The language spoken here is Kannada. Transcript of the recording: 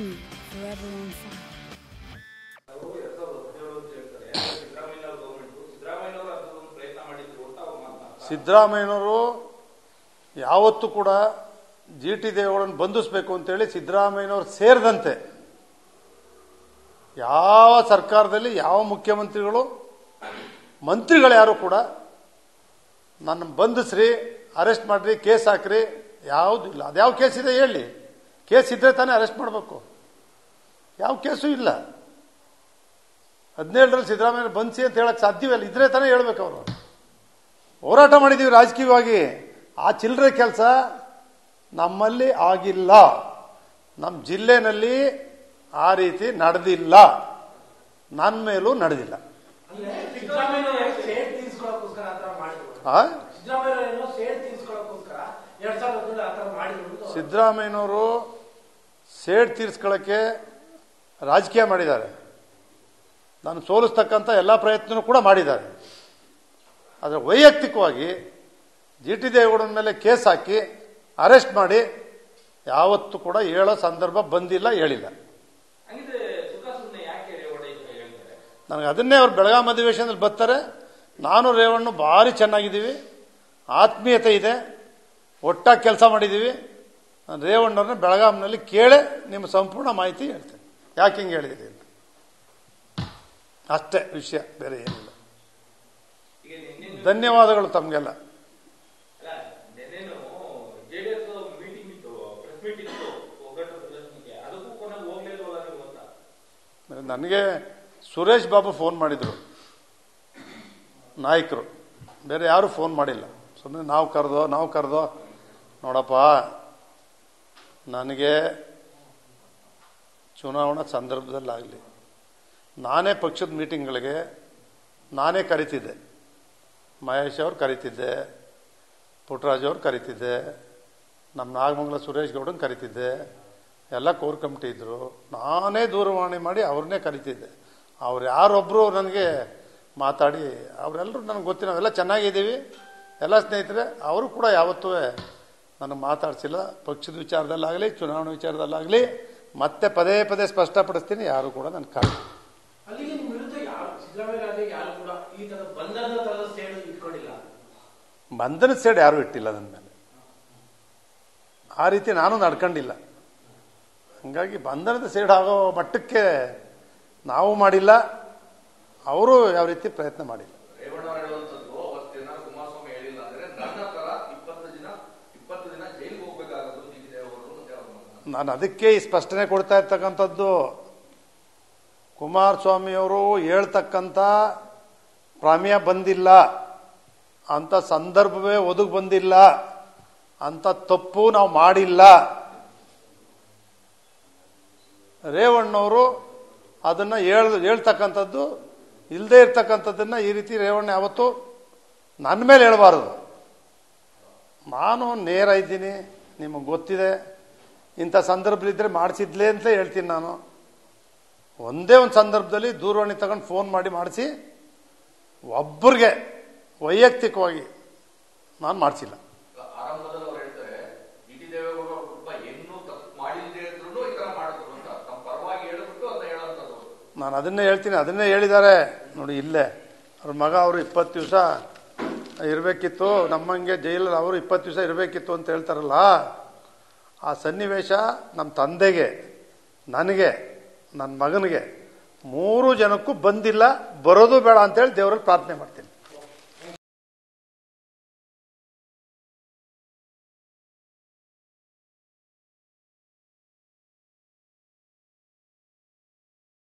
Hidden, forever on fire. ಸಿದ್ದರಾಮಯ್ಯನವರು ಯಾವತ್ತೂ ಕೂಡ ಜಿ ಟಿ ದೇವೇಗೌಡನ ಬಂಧಿಸಬೇಕು ಅಂತೇಳಿ ಸಿದ್ದರಾಮಯ್ಯನವರು ಸೇರಿದಂತೆ ಯಾವ ಸರ್ಕಾರದಲ್ಲಿ ಯಾವ ಮುಖ್ಯಮಂತ್ರಿಗಳು ಮಂತ್ರಿಗಳು ಯಾರು ಕೂಡ ನನ್ನ ಬಂಧಿಸ್ರಿ ಅರೆಸ್ಟ್ ಮಾಡ್ರಿ ಕೇಸ್ ಹಾಕ್ರಿ ಯಾವುದು ಇಲ್ಲ ಅದ್ಯಾವ ಕೇಸ್ ಇದೆ ಹೇಳಿ ಕೇಸ್ ಇದ್ರೆ ತಾನೇ ಅರೆಸ್ಟ್ ಮಾಡಬೇಕು ಯಾವ ಕೇಸು ಇಲ್ಲ ಹದಿನೇಳರಲ್ಲಿ ಸಿದ್ದರಾಮಯ್ಯ ಬಂಧಿಸಿ ಅಂತ ಹೇಳಕ್ ಸಾಧ್ಯವಲ್ಲ ಇದ್ರೆ ತಾನೇ ಹೇಳ್ಬೇಕು ಅವರು ಹೋರಾಟ ಮಾಡಿದ್ದೀವಿ ರಾಜಕೀಯವಾಗಿ ಆ ಚಿಲ್ಲರೆ ಕೆಲಸ ನಮ್ಮಲ್ಲಿ ಆಗಿಲ್ಲ ನಮ್ಮ ಜಿಲ್ಲೆನಲ್ಲಿ ಆ ರೀತಿ ನಡೆದಿಲ್ಲ ನನ್ನ ಮೇಲೂ ನಡೆದಿಲ್ಲ ಅಂದ್ರೆ ಸಿದ್ದರಾಮಯ್ಯ ಸೇಡ್ ತೀರ್ಸ್ಕೊಳಕ್ಕೋಸ್ಕರ ಆತರ ಮಾಡಿದ್ರು ಆ? ಸಿದ್ದರಾಮಯ್ಯ ಏನೋ ಸೇಡ್ ತೀರ್ಸ್ಕೊಳಕ್ಕೋಸ್ಕರ ಎರಡ್ ಸಾವಿರದ ಹದಿನೇಳು ಆತರ ಮಾಡಿದ್ರು ಅಂತ ಸಿದ್ದರಾಮಯ್ಯನವರು ಸೇಡ್ ತೀರಿಸ್ಕೊಳ್ಳೋಕ್ಕೆ ರಾಜಕೀಯ ಮಾಡಿದ್ದಾರೆ ನಾನು ಸೋಲಿಸ್ತಕ್ಕಂಥ ಎಲ್ಲ ಪ್ರಯತ್ನನೂ ಕೂಡ ಮಾಡಿದ್ದಾರೆ ಆದರೆ ವೈಯಕ್ತಿಕವಾಗಿ ಜಿ ಟಿ ದೇವೇಗೌಡನ ಮೇಲೆ ಕೇಸ್ ಹಾಕಿ ಅರೆಸ್ಟ್ ಮಾಡಿ ಯಾವತ್ತೂ ಕೂಡ ಹೇಳೋ ಸಂದರ್ಭ ಬಂದಿಲ್ಲ ಹೇಳಿಲ್ಲ ಹಂಗಿದ್ರೆ ಸುಖ ಸುಮ್ಮನೆ ಯಾಕೆ ರೇವಣ್ಣ ಈ ಥರ ಹೇಳ್ತಾರೆ ನನಗೆ ಅದನ್ನೇ ಅವ್ರು ಬೆಳಗಾಂ ಅಧಿವೇಶನದಲ್ಲಿ ಬರ್ತಾರೆ ನಾನು ರೇವಣ್ಣ ಭಾರಿ ಚೆನ್ನಾಗಿದ್ದೀವಿ ಆತ್ಮೀಯತೆ ಇದೆ ಒಟ್ಟಾಗಿ ಕೆಲಸ ಮಾಡಿದ್ದೀವಿ ನಾನು ರೇವಣ್ಣವ್ರನ್ನ ಬೆಳಗಾಂನಲ್ಲಿ ಕೇಳೆ ನಿಮ್ಮ ಸಂಪೂರ್ಣ ಮಾಹಿತಿ ಹೇಳ್ತೇನೆ ಯಾಕೆ ಹಿಂಗೆ ಹೇಳಿದ್ದೀರಿ ಅಂತ ಅಷ್ಟೇ ವಿಷಯ ಬೇರೆ ಏನಿಲ್ಲ ಈಗ ನಿನ್ನೆ ಧನ್ಯವಾದಗಳು ತಮಗೆಲ್ಲ ಅಲ್ಲ ನಿನ್ನೆನು ಜೆಡಿಎಸ್ ಮೀಟಿಂಗ್ ಇತ್ತು ಪ್ರೆಸ್ ಮೀಟ್ ಇತ್ತು ಒಗ್ಗಟ್ಟು ಪ್ರದರ್ಶನಕ್ಕೆ ಅದಕ್ಕೂ ಕೊನೆಗೆ ಹೋಗ್ಲಿಲ್ವಲ್ಲ ನೀವು ಅಂತ ನನಗೆ ಸುರೇಶ್ ಬಾಬು ಫೋನ್ ಮಾಡಿದರು ನಾಯಕರು ಬೇರೆ ಯಾರು ಫೋನ್ ಮಾಡಿಲ್ಲ ಸುಮ್ಮನೆ ನಾವು ಕರೆದೋ ನಾವು ಕರೆದೋ ನೋಡಪ್ಪ ನನಗೆ ಚುನಾವಣಾ ಸಂದರ್ಭದಲ್ಲಾಗಲಿ ನಾನೇ ಪಕ್ಷದ ಮೀಟಿಂಗ್ಗಳಿಗೆ ನಾನೇ ಕರಿತಿದ್ದೆ ಮಹೇಶ್ ಅವ್ರು ಕರಿತಿದ್ದೆ ಪುಟ್ಟರಾಜ್ ಅವ್ರು ಕರಿತಿದ್ದೆ ನಮ್ಮ ನಾಗಮಂಗಲ ಸುರೇಶ್ ಗೌಡನ್ ಕರಿತಿದ್ದೆ ಎಲ್ಲ ಕೋರ್ ಕಮಿಟಿ ಇದ್ರು ನಾನೇ ದೂರವಾಣಿ ಮಾಡಿ ಅವ್ರನ್ನೇ ಕರಿತಿದ್ದೆ ಅವ್ರು ಯಾರೊಬ್ಬರು ನನಗೆ ಮಾತಾಡಿ ಅವರೆಲ್ಲರೂ ನನಗೆ ಗೊತ್ತಿಲ್ಲ ನಾವೆಲ್ಲ ಚೆನ್ನಾಗಿದ್ದೀವಿ ಎಲ್ಲ ಸ್ನೇಹಿತರೆ ಅವರು ಕೂಡ ಯಾವತ್ತೂ ನನಗೆ ಮಾತಾಡ್ಸಿಲ್ಲ ಪಕ್ಷದ ವಿಚಾರದಲ್ಲಾಗಲಿ ಚುನಾವಣೆ ವಿಚಾರದಲ್ಲಾಗಲಿ ಮತ್ತೆ ಪದೇ ಪದೇ ಸ್ಪಷ್ಟಪಡಿಸ್ತೀನಿ ಯಾರು ಕೂಡ ನನ್ನ ಕಾರಣ ಅಲ್ಲಿಗೆ ನಿಮ್ ವಿರುದ್ಧ ಯಾರು ಸಿದ್ದರಾಮಯ್ಯ ರಾಜೆ ಯಾರು ಕೂಡ ಈ ತರ ಬಂಧನದ ತರದ ಸೇಡು ಇಟ್ಕೊಂಡಿಲ್ಲ ಬಂಧನದ ಸೈಡ್ ಯಾರೂ ಇಟ್ಟಿಲ್ಲ ನನ್ನ ಮೇಲೆ ಆ ರೀತಿ ನಾನು ನಡ್ಕೊಂಡಿಲ್ಲ ಹಂಗಾಗಿ ಬಂಧನದ ಸೈಡ್ ಆಗೋ ಮಟ್ಟಕ್ಕೆ ನಾವು ಮಾಡಿಲ್ಲ ಅವರು ಯಾವ ರೀತಿ ಪ್ರಯತ್ನ ಮಾಡಿಲ್ಲ ರೇವಣ್ಣವ್ರು ಹೇಳುವಂತದ್ದು ಅವತ್ತಿನ ಕುಮಾರಸ್ವಾಮಿ ಹೇಳಿಲ್ಲ ಅಂದ್ರೆ ನನ್ನ ತರ ಇಪ್ಪತ್ತು ದಿನ ಇಪ್ಪತ್ತು ದಿನ ಜೈಲಿಗೆ ಹೋಗ್ಬೇಕಾಗದು ಹೀಗಿದೆ ಅವರು ಅಂತ ಹೇಳೋದು ನಾನು ಅದಕ್ಕೆ ಈ ಸ್ಪಷ್ಟನೆ ಕೊಡ್ತಾ ಇರ್ತಕ್ಕಂಥದ್ದು ಕುಮಾರಸ್ವಾಮಿಯವರು ಹೇಳ್ತಕ್ಕಂಥ ಪ್ರಾಮ್ಯ ಬಂದಿಲ್ಲ ಅಂತ ಸಂದರ್ಭವೇ ಒದಗಿ ಬಂದಿಲ್ಲ ಅಂತ ತಪ್ಪು ನಾವು ಮಾಡಿಲ್ಲ ರೇವಣ್ಣವರು ಅದನ್ನ ಹೇಳ್ ಹೇಳ್ತಕ್ಕಂಥದ್ದು ಇಲ್ಲದೆ ಇರ್ತಕ್ಕಂಥದ್ದನ್ನ ಈ ರೀತಿ ರೇವಣ್ಣ ಯಾವತ್ತು ನನ್ನ ಮೇಲೆ ಹೇಳಬಾರದು ನಾನು ನೇರ ಇದ್ದೀನಿ ನಿಮಗೆ ಗೊತ್ತಿದೆ ಇಂಥ ಸಂದರ್ಭದಲ್ಲಿದ್ದರೆ ಮಾಡಿಸಿದ್ಲೇ ಅಂತ ಹೇಳ್ತೀನಿ ನಾನು ಒಂದೇ ಒಂದು ಸಂದರ್ಭದಲ್ಲಿ ದೂರವಾಣಿ ತಗೊಂಡು ಫೋನ್ ಮಾಡಿ ಮಾಡಿಸಿ ಒಬ್ಬರಿಗೆ ವೈಯಕ್ತಿಕವಾಗಿ ನಾನು ಮಾಡಿಸಿಲ್ಲ ಆರಂಭದಲ್ಲಿ ಅವ್ರು ಹೇಳ್ತಾರೆ ಇ ಟಿ ದೇವೇಗೌಡ ಅವ್ರ ಕುಟುಂಬ ಏನು ತಪ್ಪು ಮಾಡಿಲ್ಲದೆ ಇದ್ರು ಈ ತರ ಮಾಡಿದ್ರು ಅಂತ ತಮ್ಮ ಪರವಾಗಿ ಹೇಳ್ಬಿಟ್ಟು ಅದನ್ನ ಹೇಳೋಂಥದ್ದು ನಾನು ಅದನ್ನೇ ಹೇಳ್ತೀನಿ ಅದನ್ನೇ ಹೇಳಿದ್ದಾರೆ ನೋಡಿ ಇಲ್ಲೇ ಅವ್ರ ಮಗ ಅವರು ಇಪ್ಪತ್ತು ದಿವಸ ಇರಬೇಕಿತ್ತು ನಮ್ಮಂಗೆ ಜೈಲಲ್ಲಿ ಅವರು ಇಪ್ಪತ್ತು ದಿವಸ ಇರಬೇಕಿತ್ತು ಅಂತ ಹೇಳ್ತಾರಲ್ಲ ಆ ಸನ್ನಿವೇಶ ನಮ್ಮ ತಂದೆಗೆ ನನಗೆ ನನ್ನ ಮಗನಿಗೆ ಮೂರು ಜನಕ್ಕೂ ಬಂದಿಲ್ಲ ಬರೋದು ಬೇಡ ಅಂತೇಳಿ ದೇವರಲ್ಲಿ ಪ್ರಾರ್ಥನೆ ಮಾಡ್ತೀನಿ